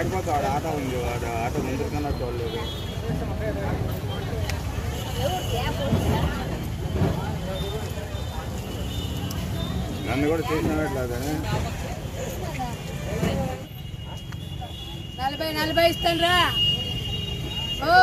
ఆడిపోతా వాడు ఆట ఉంది వాడు ఆట ముందు కన్నా చూడలేదు నన్ను కూడా చేసినట్లేదని నలభై నలభై ఇస్తాను రా ఓ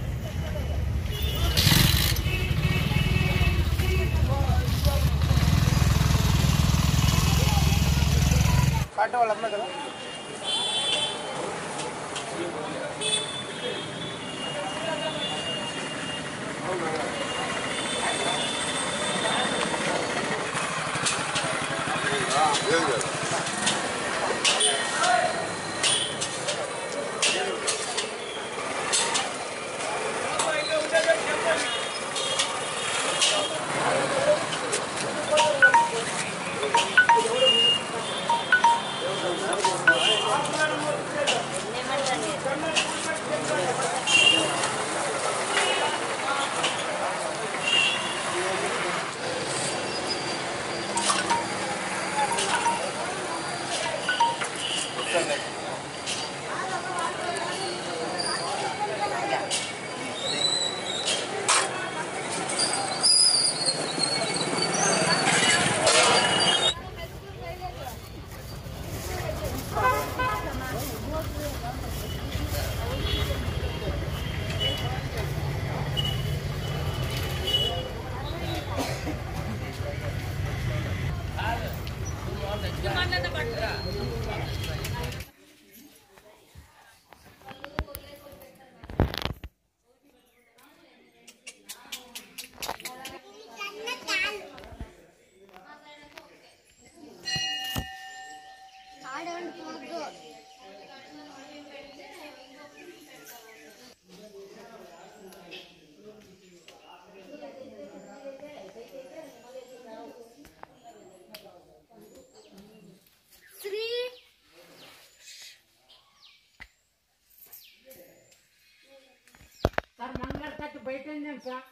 సార్ మంగళ తట్టు బయట ఉందాం సార్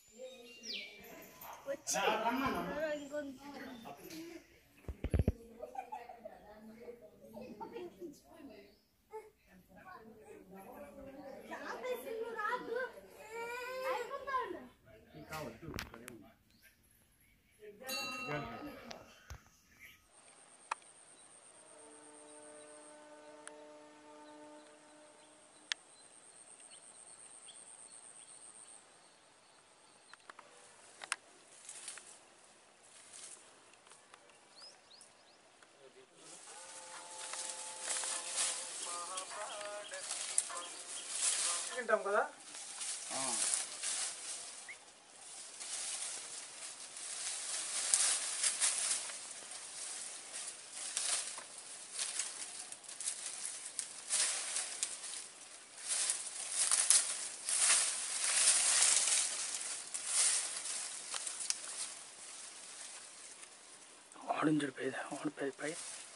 తింటాం కదా ఆడించుడు పై ఆడు పై పై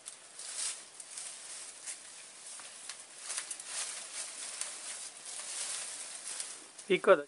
పీక్కోదు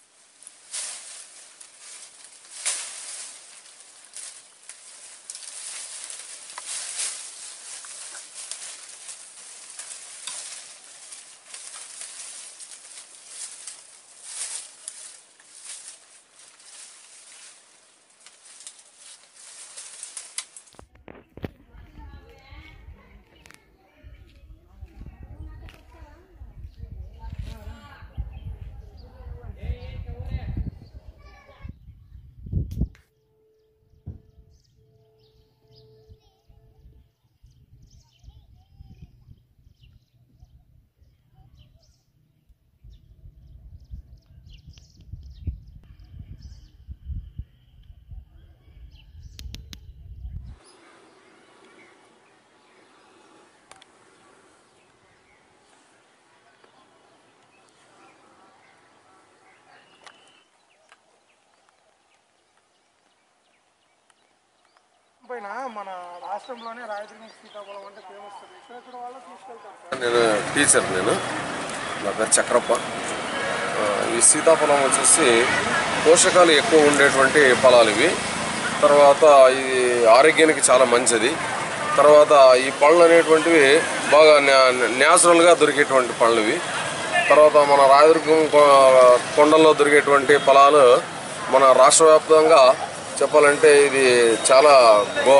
పైన మన రాష్ట్రంలోనే రాయదుర్గం సీతాఫలం అంటే ఫేమస్ ఇక్కడ వాళ్ళు తీసుకెళ్తారు సార్ నేను టీచర్ నేను నా పేరు చక్రప్ప ఆ, ఈ సీతాఫలం వచ్చేసి పోషకాలు ఎక్కువ ఉండేటువంటి ఫలాలు ఇవి తర్వాత ఇది ఆరోగ్యానికి చాలా మంచిది తర్వాత ఈ పళ్ళు అనేటువంటివి బాగా న్యాచురల్గా దొరికేటువంటి పళ్ళు ఇవి తర్వాత మన రాయదుర్గం కొ- కొండల్లో దొరికేటువంటి ఫలాలు మన రాష్ట్ర వ్యాప్తంగా చెప్పాలంటే ఇది చాలా గో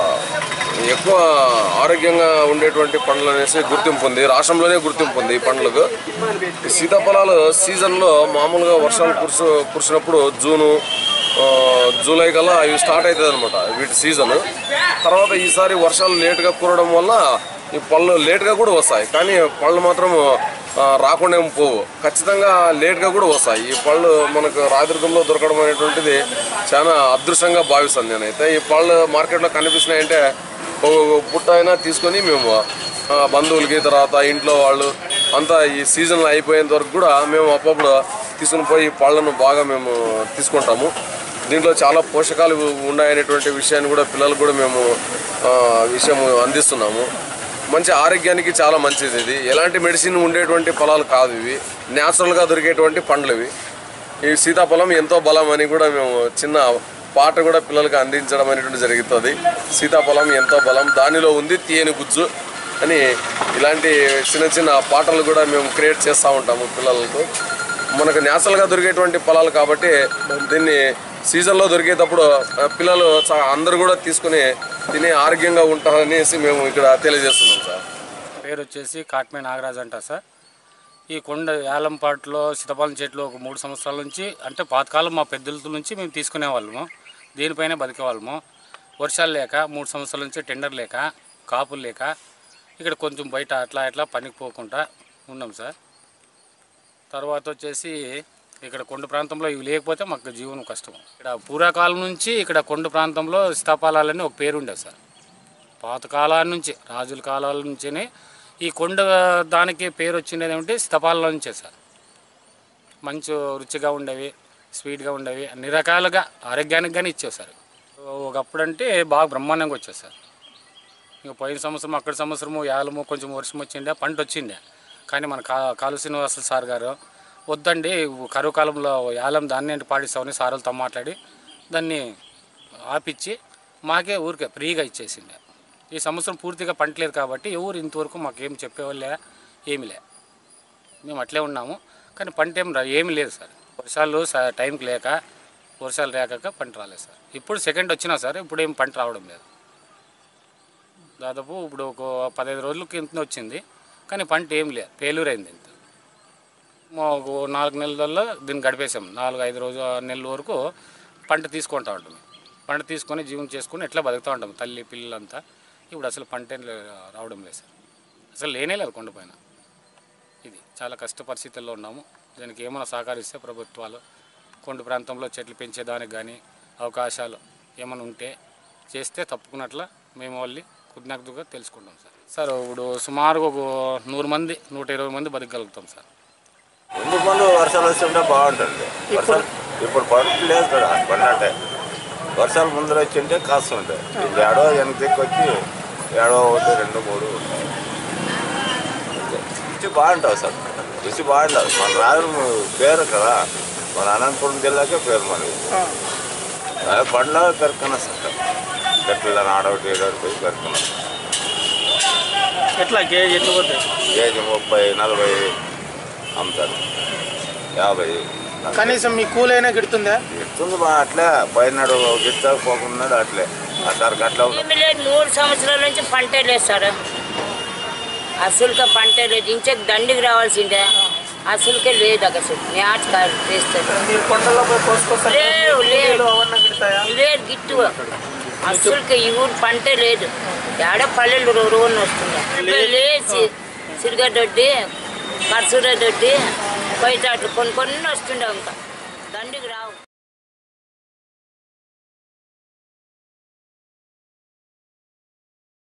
ఎక్కువ ఆరోగ్యంగా ఉండేటువంటి పండ్లు అనేసి గుర్తింపు ఉంది రాష్ట్రంలోనే గుర్తింపు ఉంది ఈ పండ్లకు ఈ సీతాఫలాలు సీజన్లో మామూలుగా వర్షాలు కురిసి కురిసినప్పుడు జూను ఆ, జూలై కల్లా ఇవి స్టార్ట్ అవుతుంది అనమాట వీటి సీజన్ తర్వాత ఈసారి వర్షాలు లేట్గా కురవడం వల్ల ఈ పళ్ళు లేట్గా కూడా వస్తాయి కానీ పళ్ళు మాత్రం ఆ, రాకుండా ఏం పోవు ఖచ్చితంగా లేట్గా కూడా వస్తాయి ఈ పళ్ళు మనకు రాయదుర్గంలో దొరకడం అనేటువంటిది చాలా అదృష్టంగా భావిస్తాను నేనైతే ఈ పళ్ళు మార్కెట్లో కనిపిస్తున్నాయంటే ఒక పుట్ట అయినా తీసుకొని మేము ఆ, బంధువులకి తర్వాత ఇంట్లో వాళ్ళు అంతా ఈ సీజన్ అయిపోయేంత వరకు కూడా మేము అప్పుడప్పుడు తీసుకుని పోయి ఈ పళ్ళను బాగా మేము తీసుకుంటాము దీంట్లో చాలా పోషకాలు ఉన్నాయనేటువంటి విషయాన్ని కూడా పిల్లలకు కూడా మేము ఆ, విషయం అందిస్తున్నాము మంచి ఆరోగ్యానికి చాలా మంచిది ఇది ఎలాంటి మెడిసిన్ ఉండేటువంటి ఫలాలు కాదు ఇవి న్యాచురల్గా దొరికేటువంటి పండ్లు ఇవి ఈ సీతాఫలం ఎంతో బలం అని కూడా మేము చిన్న పాట కూడా పిల్లలకు అందించడం అనేటువంటి జరుగుతుంది సీతాఫలం ఎంతో బలం దానిలో ఉంది తీయని గుజ్జు అని ఇలాంటి చిన్న చిన్న పాటలు కూడా మేము క్రియేట్ చేస్తూ ఉంటాము పిల్లలకు మనకు న్యాచురల్గా దొరికేటువంటి ఫలాలు కాబట్టి దీన్ని సీజన్లో దొరికేటప్పుడు ఆ, పిల్లలు చా- అందరూ కూడా తీసుకుని తిని ఆరోగ్యంగా ఉంటారనేసి మేము ఇక్కడ తెలియజేస్తున్నాం సార్ పేరు వచ్చేసి కాట్మే నాగరాజ్ అంట సార్ ఈ కొండ యాలంపాట్లో సీతాఫలం చెట్లు ఒక మూడు సంవత్సరాల నుంచి అంటే పాతకాలం మా పెద్దల నుంచి మేము తీసుకునే వాళ్ళము దీనిపైనే బతికేవాళ్ళము వర్షాలు లేక మూడు సంవత్సరాల నుంచి టెండర్ లేక కాపులు లేక ఇక్కడ కొంచెం బయట అట్లా ఇట్లా పనికి పోకుండా ఉన్నాం సార్ తర్వాత వచ్చేసి ఇక్కడ కొండ ప్రాంతంలో ఇవి లేకపోతే మాకు జీవనం కష్టం ఇక్కడ పూర్వకాలం నుంచి ఇక్కడ కొండ ప్రాంతంలో సీతాఫలాలని ఒక పేరు ఉండేది సార్ పాతకాలం నుంచి రాజుల కాలాల నుంచినే ఈ కొండ దానికి పేరు వచ్చిండేది ఏమిటి సీతాఫలం నుంచే సార్ మంచి రుచిగా ఉండేవి స్వీట్గా ఉండేవి అన్ని రకాలుగా ఆరోగ్యానికి కానీ ఇచ్చేవి సార్ ఒకప్పుడంటే బాగా బ్రహ్మాండంగా వచ్చేది సార్ ఇంక పోయిన సంవత్సరం అక్కడ సంవత్సరము యాలము కొంచెం వర్షం వచ్చిండే పంట వచ్చిండే కానీ మన కా కాలు శ్రీనివాసులు సార్ గారు వద్దండి కరువు కాలంలో యాలం దాన్ని ఏంటి పాడిస్తామని సారులతో మాట్లాడి దాన్ని ఆపిచ్చి మాకే ఊరికే ఫ్రీగా ఇచ్చేసిండే ఈ సంవత్సరం పూర్తిగా పంట లేదు కాబట్టి ఎవరు ఇంతవరకు మాకేం చెప్పేవాళ్ళే ఏమీ లే మేము అట్లే ఉన్నాము కానీ పంట ఏం రా ఏమీ లేదు సార్ వర్షాలు స- టైంకి లేక వర్షాలు లేక పంట రాలేదు సార్ ఇప్పుడు సెకండ్ వచ్చినా సార్ ఇప్పుడు ఏం పంట రావడం లేదు దాదాపు ఇప్పుడు ఒక పదహైదు రోజుల కింద వచ్చింది కానీ పంట ఏం లేదు ఫెయిల్యూర్ అయింది ఇంత మా ఒక నాలుగు నెలల్లో దీన్ని గడిపేసాం నాలుగు ఐదు రోజు ఆరు నెలల వరకు పంట తీసుకుంటా ఉంటాం పంట తీసుకొని జీవనం చేసుకొని ఎట్లా బతుకుతూ ఉంటాం తల్లి పిల్లలంతా ఇప్పుడు అసలు పంట ఏం లే- రావడం లేదు సార్ అసలు లేనే లేదు కొండపైన ఇది చాలా కష్ట పరిస్థితుల్లో ఉన్నాము దీనికి ఏమైనా సహకరిస్తే ప్రభుత్వాలు కొండ ప్రాంతంలో చెట్లు పెంచేదానికి కానీ అవకాశాలు ఏమైనా ఉంటే చేస్తే తప్పుకున్నట్ల మేము వాళ్ళని కృతజ్ఞతగా తెలుసుకుంటాం సార్ సార్ ఇప్పుడు సుమారు ఒక నూరు మంది నూట ఇరవై మంది బతకగలుగుతాం సార్ ముందు ముందు వర్షాలు వస్తుంటే బాగుంటుంది వర్షాలు ఇప్పుడు పడట్లేదు కదా పడినట్టే వర్షాలు ముందర వచ్చింటే కాస్త ఉంటాయి ఇది ఏడో వెనక దిక్కు వచ్చి ఏడో ఒకటి రెండు మూడు ఉంటాయి. అంతే. రుచి బాగుంటుంది సార్ రుచి బాగుంటుంది మన రాజు పేరు కదా మన అనంతపురం జిల్లాకే పేరు మనది అదే పండ్లో పెరుకున్నా సార్ గట్ల ఆడొకటి ఏడోటి పోయి పెరుకున్నాం ఎట్లా కేజీ ఎట్లా పోతాయి కేజీ ముప్పై నలభై అమ్ముతారు యాభై కనీసం మీ కూలైనా గిడుతుందా ఎత్తుంది బా అట్లే పైనాడు గిట్ట పోకున్నాడు అట్లే అట్లా అట్లా ఉంటుంది. ఏమీ లేదు మూడు సంవత్సరాల నుంచి పంటే లేదు సార్ అసలుగా పంటే లేదు ఇంచకు దండికి రావాల్సిందే అసలుకే లేదు అసలు మ్యాచ్ కాదు చేస్తారు మీరు కొండల్లో పోయి కోసుకొస్తారు లేవు, లేవు. అవన్నీ గిడతాయా లేదు గిట్టు అసలుకి ఈ ఊరు పంటే లేదు ఏడ పల్లెలు రోజున వస్తుంది లేచి సిరిగడ్డొడ్డి కర్సూర దొడ్డి బయట అట్లు కొన్ని కొన్ని వస్తుండే ఇంకా దండికి రావు